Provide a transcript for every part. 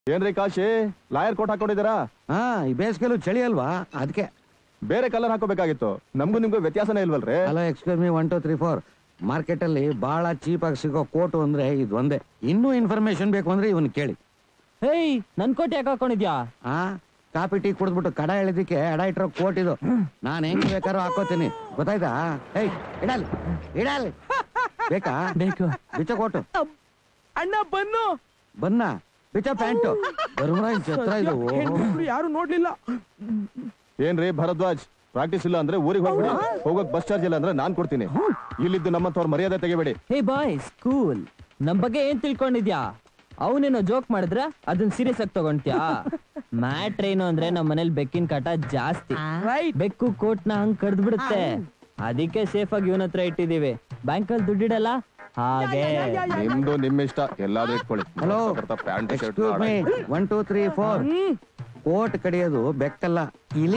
ಏನ್ರಿ Kashi lawyer coat ಹಾಕೊಂಡಿದ್ದೀರಾ ಹಾ ಈ ಬೇಸಿಗೆಲು ಚಳಿ ಅಲ್ವಾ ಅದಕ್ಕೆ ಬೇರೆ ಕಲರ್ ಹಾಕೋಬೇಕಾಗಿತ್ತು ನಮ್ಗೂ ನಿಮ್ಗೂ ವ್ಯತ್ಯಾಸನೇ ಇಲ್ವಲ್ರಿ hello excuse me one two three four market ಅಲ್ಲಿ ಬಹಳ ಚೀಪ್ ಆಗಿ ಸಿಗೋ ಕೋಟು ಅಂದ್ರೆ ಇದು ಒಂದೇ ಇನ್ನೂ ಇನ್ಫಾರ್ಮೇಶನ್ ಬೇಕು ಅಂದ್ರೆ ಇವನ್ ಕೇಳಿ ಹೇಯ್ ನನ್ ಕೋಟ್ ಯಾಕೆ ಹಾಕೊಂಡಿದ್ಯಾ ಆ ಕಾಪಿ ಟೀ ಕುಡಿದ್ಬಿಟ್ಟು ಕಡ ಎಳೆದಿಕ್ಕೆ ಎಡ ಇಟ್ಟಿರೋ ಕೋಟ್ ಇದು ನಾನು ಹೆಂಗ್ ಬೇಕಾದ್ರೂ ಹಾಕೋತೀನಿ ಗೊತ್ತಾಯ್ತಾ ಏಯ್ ಇಡಲ್ ಇಡಲ್ ಬೇಕಾ ಬೇಕು ಬಿಚ್ಚ ಕೋಟು ಅಣ್ಣ ಬನ್ನು ಬನ್ನ ಬಿಚ್ಚ ಪ್ಯಾಂಟು ಧರ್ಮರಾಜ್ ಛತ್ರ ಇದು ಯಾರು ನೋಡ್ಲಿಲ್ಲ ಏನ್ರಿ ಭರದ್ವಾಜ್ ಪ್ರಾಕ್ಟೀಸ್ ಇಲ್ಲ ಅಂದ್ರೆ ಊರಿಗೆ ಹೋಗ್ಬಿಡಿ ಹೋಗೋಕ್ ಬಸ್ ಚಾರ್ಜ್ ಇಲ್ಲ ಅಂದ್ರೆ ನಾನ್ ಕೊಡ್ತೀನಿ ಇಲ್ಲಿದ್ದು ನಮ್ಮಂತವ್ರ ಮರ್ಯಾದೆ ತೆಗಿಬೇಡಿ ಹೇ ಬಾಯ್ ಸ್ಕೂಲ್ ನಮ್ ಬಗ್ಗೆ ಏನ್ ತಿಳ್ಕೊಂಡಿದ್ಯಾ ಅವನೇನೋ ಜೋಕ್ ಮಾಡಿದ್ರ ಅದನ್ನ ಸೀರಿಯಸ್ ಆಗಿ ತಗೊಂಡ್ತ್ಯಾ ಮ್ಯಾಟ್ರ್ ಏನು ಅಂದ್ರೆ ನಮ್ ಮನೇಲಿ ಬೆಕ್ಕಿನ ಕಾಟ ಜಾಸ್ತಿ ಬೆಕ್ಕು ಕೋಟ್ ನ ಹಂಗ್ ಕಡ್ದ್ ಬಿಡುತ್ತೆ ಅದಕ್ಕೆ ಸೇಫ್ ಆಗಿ ಇವನ ಹತ್ರ ಇಟ್ಟಿದೀವಿ ಬ್ಯಾಂಕ್ ಅಲ್ಲಿ ದುಡ್ಡಿಡಲ್ಲ ಹಾಗೆ ನಿಮ್ದು ನಿಮ್ ಇಷ್ಟ ಎಲ್ಲಾದ್ರೂ ಇಟ್ಕೊಳ್ಳಿ hello pant shirt excuse me one two three four coat ಕಡಿಯೋದು ಬೆಕ್ಕಲ್ಲ ಇಲಿ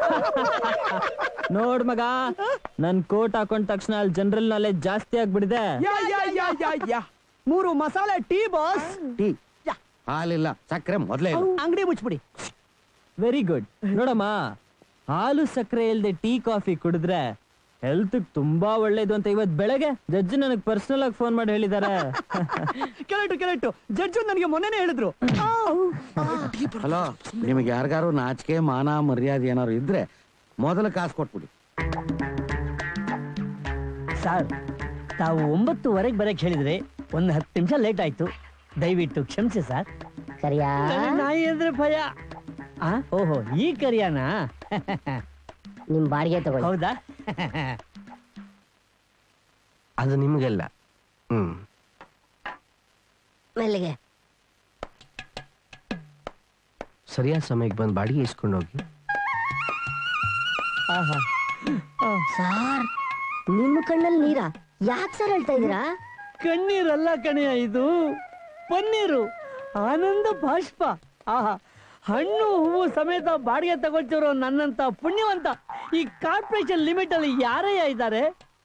ನೋಡ್ ಮಗ ನನ್ ಕೋಟ್ ಹಾಕೊಂಡ ತಕ್ಷಣ ಅಲ್ಲಿ ಜನರಲ್ ನಾಲೆಜ್ ಜಾಸ್ತಿ ಆಗ್ಬಿಡಿದೆ ಯಾ ಯಾ ಯಾ ಯಾ ಯಾ ಮೂರು ಮಸಾಲೆ ಟೀ ಬಾಸ್ ಟೀ ಹಾಲಿಲ್ಲ ಸಕ್ಕರೆ ಮೊದ್ಲೇ ಇಲ್ಲ ಅಂಗಡಿ ಮುಚ್ಬಿಡಿ ವೆರಿ ಗುಡ್ ನೋಡಮ್ಮ ಹಾಲು ಸಕ್ಕರೆ ಇಲ್ದೆ ಟೀ ಕಾಫಿ ಕುಡಿದ್ರೆ ಹೆಲ್ತ್ ತುಂಬಾ ಒಳ್ಳೇದು ಅಂತ ಇವತ್ ಬೆಳಗ್ಗೆ ಜಡ್ಜ್ ನನಗ್ ಪರ್ಸನಲ್ ಆಗಿ ಫೋನ್ ಮಾಡಿ ಹೇಳಿದ್ದಾರೆ ಕರೆಕ್ಟ್ ಕರೆಕ್ಟ್ ಜಡ್ಜು ನನಗೆ ಮೊನ್ನೆನೇ ಹೇಳಿದ್ರು ಹಲೋ ನಿಮಗೆ ಯಾರಿಗಾರು ನಾಚಿಕೆ ಮಾನ ಮರ್ಯಾದೆ ಏನಾದ್ರು ಇದ್ರೆ ಮೊದಲು ಕಾಸು ಕೊಟ್ಬಿಡಿ ಸರ್ ತಾವು ಒಂಬತ್ತುವರೆಗೆ ಬರಕ್ ಹೇಳಿದ್ರೆ ಒಂದು ಹತ್ತು ನಿಮಿಷ ಲೇಟ್ ಆಯ್ತು ದಯವಿಟ್ಟು ಕ್ಷಮಿಸಿ ಸರ್ ಕರಿಯಾ ನಾಯಿ ಅಂದ್ರೆ ಭಯ ಆ, ಓಹೋ ಈ ಕರಿಯಾನಾ ನಿಮ್ ಬಾಡಿಗೆ ತಗೊಳ್ಳಿ ಹೌದಾ ಅದು ನಿಮಗೆಲ್ಲ ಹ್ಮ್ ಮೆಲ್ಲಿಗೆ ಸರಿಯಾದ ಸಮಯಕ್ಕೆ ಬಂದು ಬಾಡಿಗೆ ಇಸ್ಕೊಂಡು ಹೋಗಿ ಆಹಾ ಸಾರ್ ನಿಮ್ಮ ಕಣ್ಣಲ್ಲಿ ನೀರಾ ಯಾಕೆ ಸರ್ ಹೇಳ್ತಾ ಇದೀರಾ ಕಣ್ಣೀರಲ್ಲ ಕಣೆಯ ಇದು ಪನ್ನೀರು ಆನಂದ ಬಾಷ್ಪ ಆಹಾ ಹಣ್ಣು ಹೂವು ಸಮೇತ ಬಾಡಿಗೆ ತಗೊಳ್ತಿರೋ ನನ್ನಂತ ಪುಣ್ಯವಂತ ಈ ಕಾರ್ಪೊರೇಷನ್ ಲಿಮಿಟ್ ಅಲ್ಲಿ ಯಾರೇ ಇದ್ದಾರೆ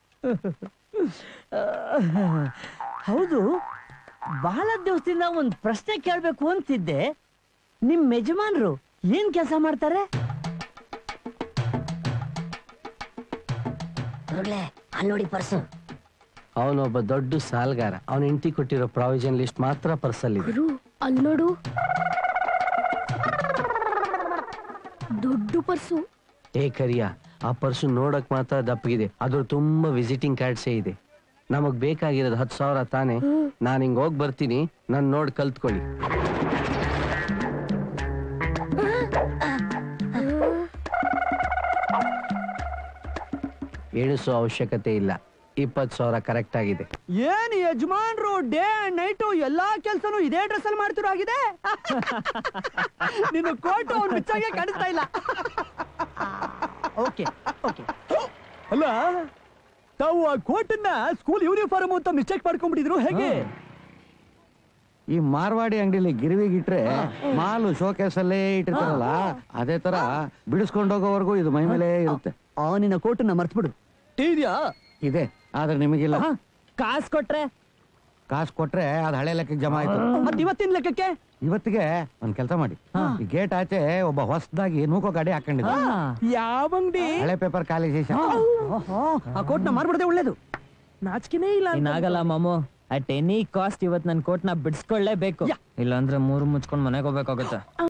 ಹೌದು ಬಹಳ ದಿವಸದಿಂದ ಒಂದು ಪ್ರಶ್ನೆ ಕೇಳಬೇಕು ಅಂತಿದ್ದೆ ನಿಮ್ ಯಜಮಾನ್ರು ಏನ್ ಕೆಲಸ ಮಾಡ್ತಾರೆ ನೋಡ್ಲೆ ಅಲ್ಲಿ ನೋಡಿ ಪರ್ಸು ಅವನೊಬ್ಬ ದೊಡ್ಡ ಸಾಲ್ಗಾರ ಅವನ ಹೆಂಡತಿ ಕೊಟ್ಟಿರೋ ಪ್ರಾವಿಷನ್ ಲಿಸ್ಟ್ ಮಾತ್ರ ಪರ್ಸಲ್ಲಿದೆ ಗುರು ಅಲ್ಲಿ ನೋಡು ದೊಡ್ಡ ಪರ್ಸು ಏ ಕರಿಯ ಆ ಪರ್ಸು ನೋಡಕ್ ಮಾತ್ರ ದಪ್ಪಗಿದೆ ಅದ್ರ ತುಂಬಾ ವಿಸಿಟಿಂಗ್ ಕಾರ್ಡ್ಸೇ ಇದೆ ನಮಗ್ ಬೇಕಾಗಿರೋದು ಹತ್ತು ಸಾವಿರ ತಾನೆ ನಾನು ಹಿಂಗ್ ಹೋಗ್ ಬರ್ತೀನಿ ನನ್ ನೋಡ್ ಕಲ್ತ್ಕೊಳ್ಳಿ ಎಣಿಸೋ ಅವಶ್ಯಕತೆ ಇಲ್ಲ ಇಪ್ಪತ್ತು ಸಾವಿರ ಕರೆಕ್ಟ್ ಆಗಿದೆ ಏನ್ ಯಜಮಾನ್ರು ಡೇ ಅಂಡ್ ನೈಟು ಎಲ್ಲಾ ಕೆಲ್ಸನೂ ಇದೇ ಡ್ರೆಸ್ ಅಲ್ಲಿ ಮಾಡ್ತಿರೋ ಆಗಿದೆ ನಿನ್ನ ಕೋಟು ಅವ್ನು ಬಿಚ್ಚಾಗೆ ಕಾಣಿಸ್ತಾ ಇಲ್ಲ ಓಕೆ ಓಕೆ ಅಲ್ಲ ತಾವು ಆ ಕೋಟನ್ನ ಸ್ಕೂಲ್ ಯೂನಿಫಾರ್ಮ್ ಅಂತ ಮಿಸ್ಟೇಕ್ ಮಾಡ್ಕೊಂಡ್ಬಿಟ್ಟಿದ್ರು ಹೇಗೆ ಈ ಮಾರ್ವಾಡಿ ಅಂಗಡಿಲಿ ಗಿರ್ವಿಗಿಟ್ರೆ ಮಾಲು ಶೋಕೇಸ್ ಅಲ್ಲೇ ಇಟ್ಟಿರ್ತಾರಲ್ಲ ಅದೇ ತರ ಬಿಡಿಸ್ಕೊಂಡು ಹೋಗೋವರೆಗೂ ಇದು ಮೈ ಮೇಲೆ ಇರುತ್ತೆ ಆ ನಿನ್ನ ಕೋಟನ್ನ ಮರ್ತ್ಬಿಡು ಇದೆಯಾ ಇದೆ ಆದ್ರೆ ನಿಮಗಿಲ್ಲ ಕಾಸ್ ಕೊಟ್ರೆ ಕಾಸು ಕೊಟ್ರೆ ಅದು ಹಳೆ ಲೆಕ್ಕಕ್ಕೆ ಜಮಾ ಆಯ್ತು ಮತ್ ಇವತ್ತಿನ ಲೆಕ್ಕಕ್ಕೆ ಇವತ್ತಿಗೆ ಒಂದ್ ಕೆಲಸ ಮಾಡಿ ಈ ಗೇಟ್ ಆಚೆ ಒಬ್ಬ ಹೊಸದಾಗಿ ನೂಕೋ ಗಾಡಿ ಹಾಕೊಂಡಿದ್ದ ಯಾವ ಅಂಗಡಿ ಹಳೆ ಪೇಪರ್ ಖಾಲಿ ಶೇಷ ಆ ಕೋಟ್ನ ಮಾರ್ಬಿಡದೆ ಒಳ್ಳೇದು ನಾಚಿಕೆನೇ ಇಲ್ಲ ಇನ್ನಾಗಲ್ಲ ಮಾಮು ಅಟ್ ಎನಿ ಕಾಸ್ಟ್ ಇವತ್ ನನ್ ಕೋಟ್ ನ ಬಿಡಿಸ್ಕೊಳ್ಳೇಬೇಕು ಇಲ್ಲಾಂದ್ರೆ ಮೂರು ಮುಚ್ಕೊಂಡ್ ಮನೆಗೆ ಹೋಗ್ಬೇಕಾಗುತ್ತೆ